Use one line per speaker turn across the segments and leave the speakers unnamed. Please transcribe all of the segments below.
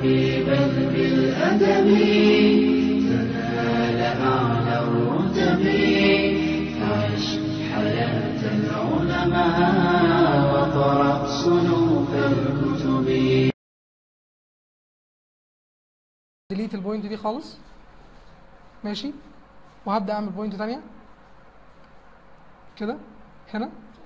حبيبا بالأدب تنال أعلى الرتب فعش حياة العلماء وقرأ صنوف الكتب
ديليت البوينت دي خالص ماشي وهبدا اعمل بوينت تانية كده هنا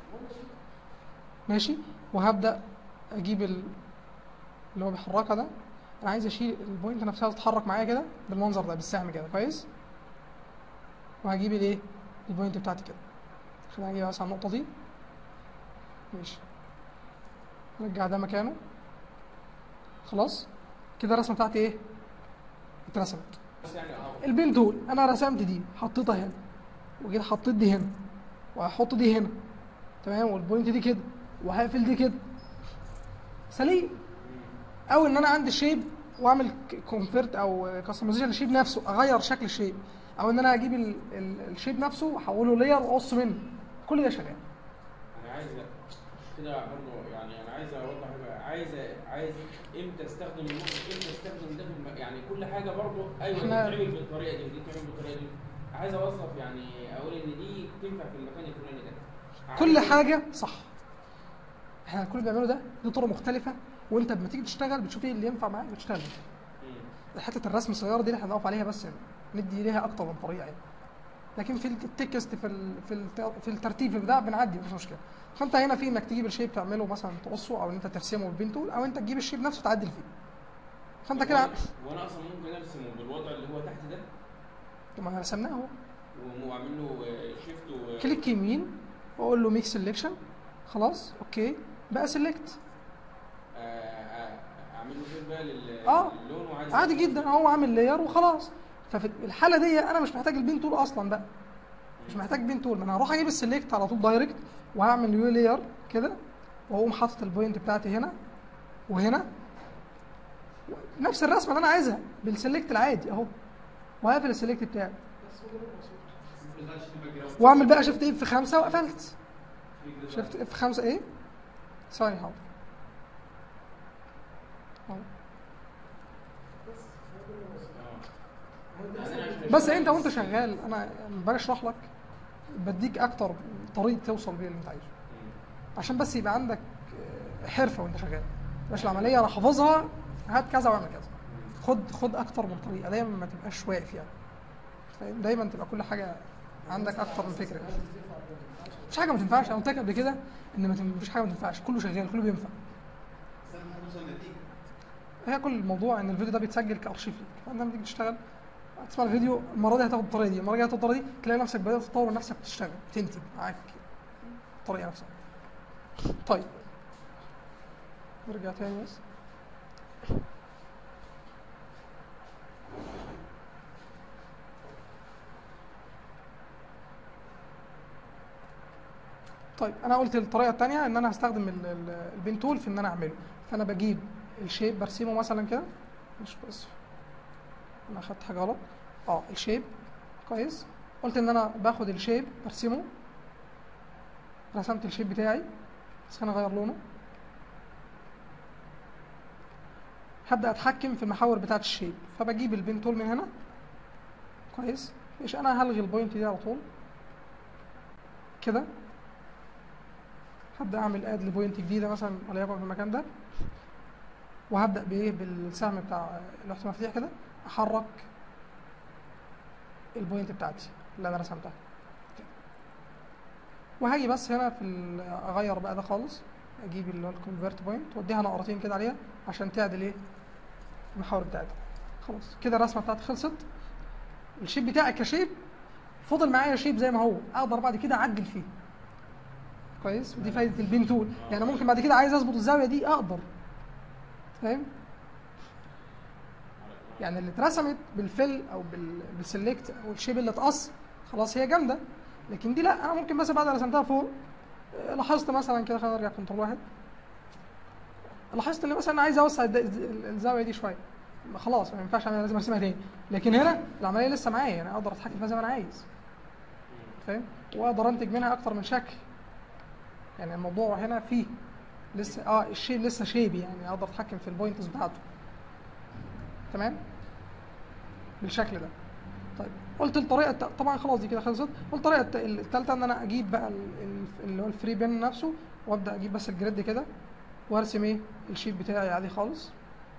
ماشي وهبدا اجيب ال- اللي هو بيحركها ده انا عايز اشيل البوينت نفسها تتحرك معايا كده بالمنظر ده بالسهم كده كويس وهجيب الايه البوينت بتاعتي كده خلينا نجيب بس على النقطه دي ماشي نرجع ده مكانه خلاص كده الرسمه بتاعتي ايه اترسمت البين تول انا رسمت دي حطيتها هنا وجيت حطيت دي هنا وهحط دي هنا تمام والبوينت دي كده وهقفل دي كده سليم او ان انا عندي شيب واعمل كونفرت او كاستمايزيشن للشيب نفسه اغير شكل الشيب او ان انا اجيب ال- ال- الشيب نفسه واحوله لير واقص منه كل ده شغال
انا عايز كده برضه يعني انا عايز اوضح حاجه عايز عايز امتى استخدم النقط امتى استخدم ده في الم... يعني كل حاجه برضه ايوه دي
إحنا-
بتتعمل بالطريقه دي ودي بتتعمل بالطريقه دي عايز اوصف يعني اقول ان دي تنفع في المكان الفلاني ده
كل
عايز-
حاجه صح احنا كل اللي بنعمله ده دي طرق مختلفه وانت لما تيجي تشتغل بتشوف ايه اللي ينفع معاك بتشتغل بيه.
مم.
حته الرسم الصغيره دي اللي احنا هنقف عليها بس يعني ندي ليها اكتر من طريقه يعني لكن في التكست في ال في ال في الترتيب في البتاع بنعدي مفيش مشكله فانت هنا في انك تجيب الشيب تعمله مثلا تقصه او ان انت ترسمه بالبين تول او انت تجيب الشيب نفسه تعدل فيه فانت كده
وأنا- وانا اصلا ممكن ارسمه بالوضع اللي هو تحت ده
ما رسمناه اهو
واعمل له شيفت و
كليك يمين واقول له ميك سelection خلاص اوكي بقى سيلكت
آه، آه، اعمل له شيفت بقى لل-
آه.
للون وعايز
عادي جدا اهو عامل لاير وخلاص ففي الحاله دي انا مش محتاج البين تول اصلا بقى مش محتاج بين تول ما انا هروح اجيب السلكت على طول دايركت وهعمل نيو لاير كده واقوم حاطط البوينت بتاعتي هنا وهنا نفس الرسمه اللي انا عايزها بالسلكت العادي اهو وهقفل السلكت بتاعي واعمل بقى شفت اف في خمسه وقفلت شفت اف خمسه ايه؟ ثانيه حاضر أهو. بس انت وانت شغال انا يعني باجي اشرح لك بديك اكتر طريق توصل بيه اللي انت عايزه عشان بس يبقى عندك آه، حرفه وانت شغال مش العمليه انا حافظها هات كذا واعمل كذا خد خد اكتر من طريقه دايما ما تبقاش واقف يعني فاهم دايما تبقى كل حاجه عندك اكتر من فكره مفيش حاجه ما تنفعش انا قلت لك قبل كده ان ما تن- مفيش حاجه ما تنفعش كله شغال كله بينفع هي كل الموضوع ان الفيديو ده بيتسجل كارشيف ليك فانت لما تيجي تشتغل هتسمع الفيديو المره دي هتاخد الطريقه دي المره الجايه هتاخد الطريقه دي تلاقي نفسك بدات تطور من نفسك وتشتغل تنتج معاك الطريقه نفسها طيب نرجع تاني بس طيب انا قلت الطريقه الثانيه ان انا هستخدم ال- ال- البين تول في ان انا اعمله فانا بجيب الشيب برسمه مثلا كده مش بس انا اخدت حاجه غلط اه الشيب كويس قلت ان انا باخد الشيب برسمه رسمت الشيب بتاعي بس انا اغير لونه هبدا اتحكم في المحاور بتاعه الشيب فبجيب البين تول من هنا كويس مش انا هلغي البوينت دي على طول كده هبدا اعمل اد لبوينت جديده مثلا وليكن في المكان ده وهبدا بايه بالسهم بتاع لوحه المفاتيح كده احرك البوينت بتاعتي اللي انا رسمتها كده. وهاجي بس هنا في ال- اغير بقى ده خالص اجيب اللي هو الكونفرت بوينت واديها نقرتين كده عليها عشان تعدل ايه المحاور بتاعتها خلاص كده الرسمه بتاعتي خلصت الشيب بتاعي كشيب فضل معايا شيب زي ما هو اقدر بعد كده اعدل فيه كويس ودي فايده البين تول يعني ممكن بعد كده عايز اظبط الزاويه دي اقدر فاهم يعني اللي اترسمت بالفل او بال- بالسلكت او الشيب اللي اتقص خلاص هي جامده لكن دي لا انا ممكن مثلا بعد ما رسمتها فوق آه، لاحظت مثلا كده خلينا نرجع كنترول واحد لاحظت ان مثلا عايز اوسع الد- الز- الزاويه دي شويه ما خلاص ما ينفعش انا لازم ارسمها تاني لكن هنا العمليه لسه معايا يعني اقدر اتحكم فيها زي ما انا عايز فاهم واقدر انتج منها اكتر من شكل يعني الموضوع هنا فيه لسه اه الشيب لسه شيبي يعني اقدر اتحكم في البوينتس بتاعته تمام بالشكل ده طيب قلت الطريقه الت... طبعا خلاص دي كده خلصت قلت الطريقه الت- الثالثه ان انا اجيب بقى ال- ال- اللي هو الفري بين نفسه وابدا اجيب بس الجريد كده وارسم ايه الشيت بتاعي عادي خالص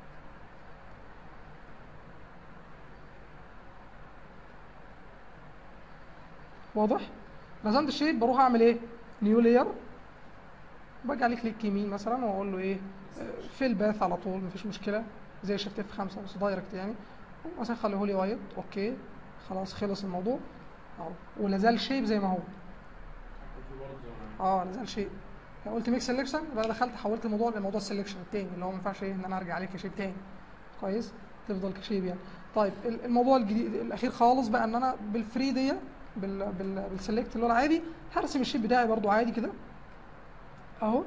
واضح رسمت الشيت بروح اعمل ايه نيو لاير باجي عليه كليك يمين مثلا واقول له ايه في الباث على طول مفيش مشكله زي شيفت اف 5 بس دايركت يعني مثلا خليه لي وايت اوكي خلاص خلص الموضوع اهو ولا زال شيب زي ما هو
في برضه زي ما
اه لا زال شيب قلت ميكس سelection يبقى دخلت حولت الموضوع لموضوع السلكشن التاني اللي هو ما ينفعش ايه ان انا ارجع عليه كشيب تاني كويس تفضل كشيب يعني طيب ال- الموضوع الجديد الاخير خالص بقى ان انا بالفري دي بال بال بالسلكت اللي هو العادي هرسم الشيب بتاعي برضو عادي كده اهو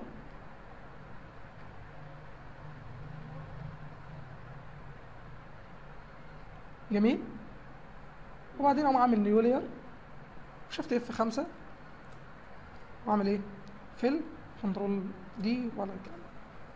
جميل وبعدين اقوم عامل نيو لاير شفت اف 5 واعمل ايه فيل كنترول دي ولا الكلام ده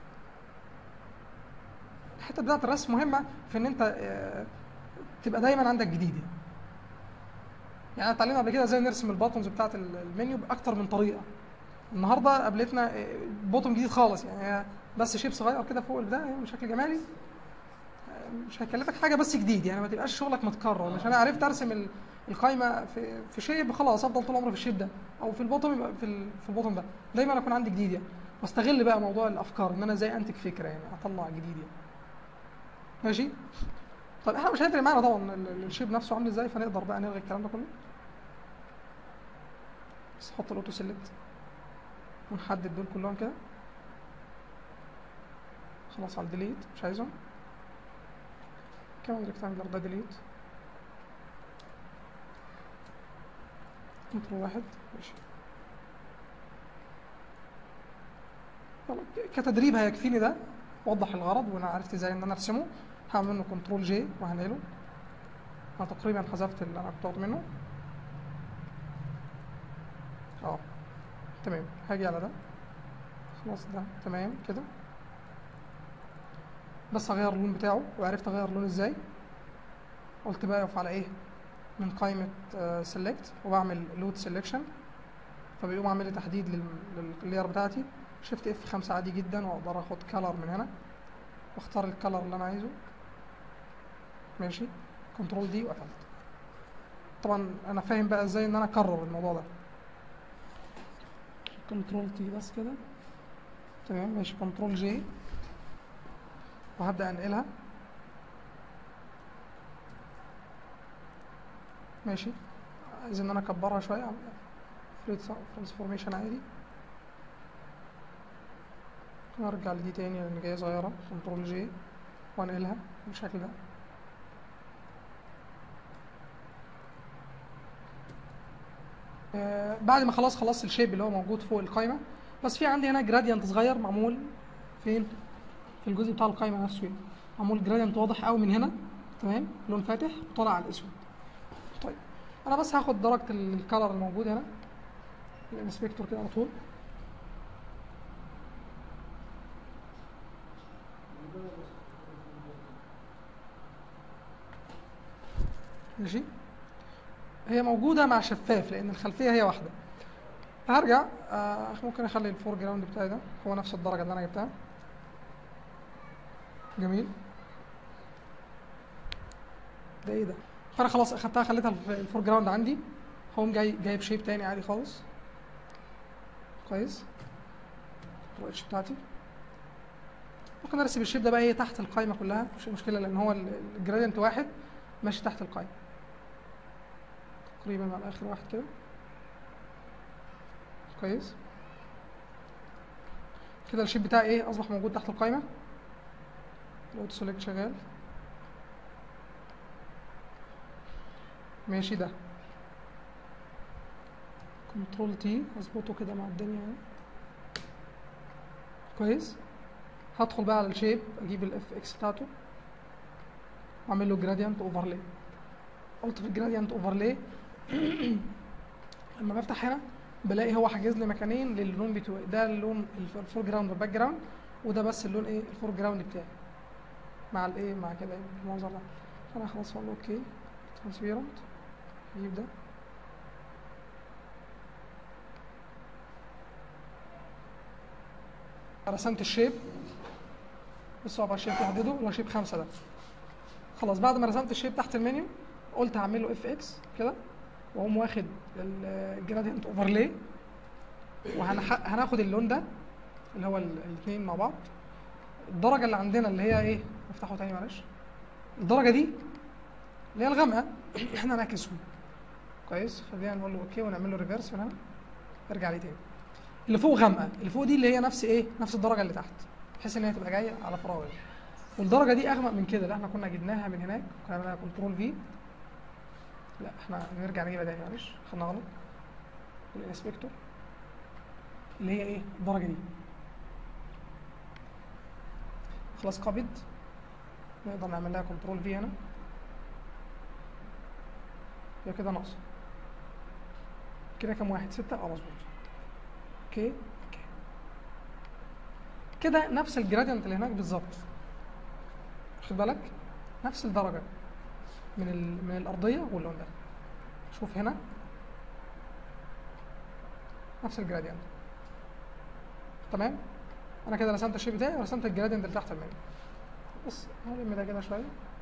الحته بتاعت الرسم مهمه في ان انت آه، تبقى دايما عندك جديد يعني يعني اتعلمنا قبل كده ازاي نرسم الباتونز بتاعت ال- المنيو باكتر من طريقه النهارده قابلتنا آه، بوتون جديد خالص يعني هي بس شيب صغير كده فوق البتاع يعني بشكل جمالي آه، مش هيكلفك حاجه بس جديد يعني ما تبقاش شغلك متكرر مش انا عرفت ارسم ال- القايمه في في شيب خلاص افضل طول عمري في الشيب ده او في البوتوم يبقى في ال- في البوتوم ده دايما اكون عندي جديد يعني واستغل بقى موضوع الافكار ان انا ازاي انتج فكره يعني اطلع جديد يعني ماشي طيب احنا مش هيفرق معانا طبعا ال- ال- الشيب نفسه عامل ازاي فنقدر بقى نلغي الكلام ده كله بس نحط الاوتو سيلكت ونحدد دول كلهم كده خلاص على الديليت مش عايزهم كمان ريكتانجلر ده ديليت كنترول واحد ماشي يلا، ك- كتدريب هيكفيني ده وضح الغرض وانا عرفت ازاي ان انا ارسمه هعمل منه كنترول جي وهنقله انا تقريبا حذفت اللي انا كنت واخد منه اه تمام هاجي على ده خلاص ده تمام كده بس اغير اللون بتاعه وعرفت اغير اللون ازاي قلت بقى اقف على ايه من قائمة سيلكت وبعمل لود سيلكشن فبيقوم عامل لي تحديد لل- لللاير بتاعتي شيفت اف 5 عادي جدا واقدر اخد كلر من هنا واختار الكلر اللي انا عايزه ماشي كنترول دي وقفلت طبعا انا فاهم بقى ازاي ان انا اكرر الموضوع ده كنترول تي بس كده تمام ماشي كنترول جي وهبدأ انقلها ماشي عايز ان انا اكبرها شويه فريد ترانسفورميشن عادي ارجع لدي تاني لان جايه صغيره كنترول جي وانقلها بالشكل ده آه، بعد ما خلاص خلصت الشيب اللي هو موجود فوق القايمه بس في عندي هنا جراديانت صغير معمول فين في الجزء بتاع القايمه نفسه يعني معمول جراديانت واضح قوي من هنا تمام لون فاتح وطالع على الاسود طيب انا بس هاخد درجه ال- الكلر الموجود هنا الانسبكتور كده على طول ماشي هي موجودة مع شفاف لأن الخلفية هي واحدة هرجع آه ممكن أخلي الفور جراوند بتاعي ده هو نفس الدرجة اللي أنا جبتها جميل ده إيه ده؟ فأنا خلاص أخدتها خليتها الف- الفور جراوند عندي هقوم جاي جايب شيب تاني عادي خالص كويس الاتش بتاعتي ممكن ارسم الشيب ده بقى ايه تحت القايمه كلها مش مشكله لان هو ال- الجرادينت واحد ماشي تحت القايمه تقريبا على اخر واحد كده كويس كده الشيب بتاعي ايه اصبح موجود تحت القايمه الاوتو سيلكت شغال ماشي ده كنترول تي اظبطه كده مع الدنيا يعني كويس هدخل بقى على الشيب اجيب الاف اكس بتاعته واعمل له جراديانت اوفرلاي قلت في الجراديانت اوفرلاي لما بفتح هنا بلاقي هو حاجز لي مكانين للون بتوعي ده اللون الف- الفور جراوند والباك جراوند وده بس اللون ايه الفور جراوند بتاعي مع الايه مع كده يعني المنظر ده فانا خلاص اقول له اوكي ترانسبيرنت اجيب ده رسمت الشيب بصوا على الشيب تحدده اللي هو شيب خمسة ده خلاص بعد ما رسمت الشيب تحت المنيو قلت هعمل له اف اكس كده واقوم واخد الجرادينت اوفرلاي وهناخد اللون ده اللي هو الاثنين مع بعض الدرجه اللي عندنا اللي هي ايه افتحه تاني معلش الدرجه دي اللي هي الغامقه احنا نعكسه كويس خلينا نقول له اوكي ونعمل له ريفرس من هنا ارجع لي تاني اللي فوق غامقه اللي فوق دي اللي هي نفس ايه نفس الدرجه اللي تحت بحيث ان هي تبقى جايه على فراغ والدرجه دي اغمق من كده اللي احنا كنا جبناها من هناك كنا عملنا كنترول في لا احنا نرجع نجيبها تاني معلش خدنا غلط الانسبكتور اللي هي ايه الدرجه دي خلاص قبض نقدر نعمل لها كنترول في هنا هي كده ناقصه كده كام واحد ستة اه مظبوط اوكي اوكي كده نفس الجرادينت اللي هناك بالظبط واخد بالك نفس الدرجه من ال... من الارضيه واللون ده شوف هنا نفس الجرادينت تمام انا كده رسمت الشيب بتاعي ورسمت الجرادينت اللي تحت المنيو بس هلم ده كده شويه